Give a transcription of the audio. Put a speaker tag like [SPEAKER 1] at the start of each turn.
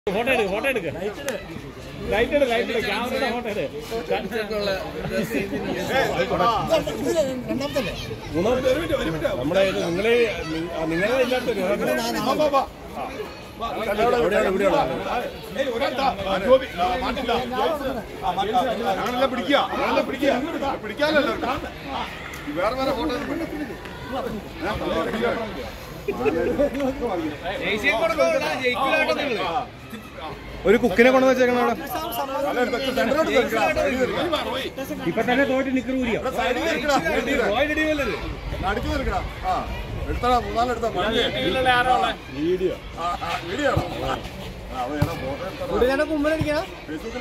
[SPEAKER 1] Photo എടുക്ക് photo എടുക്ക് light എടുക്ക് ലൈറ്റ് എടുക്ക് ക്യാമറയുടെ ഫോട്ടോ എടുക്ക് നമ്മുടെ ഇത് നിങ്ങളെ നിങ്ങളെ ഇല്ലാത്ത
[SPEAKER 2] ഞങ്ങളെല്ലാം പിടിക്കുക ഞങ്ങളെല്ലാം പിടിക്കുക പിടിക്കാനല്ലോ വേറെ വേറെ ഫോട്ടോ
[SPEAKER 3] ഒരു കുക്കിനെ കൊണ്ടു വെച്ചേക്കണം അവിടെ
[SPEAKER 1] ഇപ്പൊ തന്നെ തോറ്റ് നിക്കറൂരിയോ
[SPEAKER 2] നടുക്ക് നിൽക്കടാ ആ എടുത്തടാ മൂന്നാലെടുത്താ വീഡിയോ വീഡിയോ ആണോ ആ, അത് ഏതാ ഫോട്ടോ എടുത്തടാ. ഫേസ്ബുക്കിൽ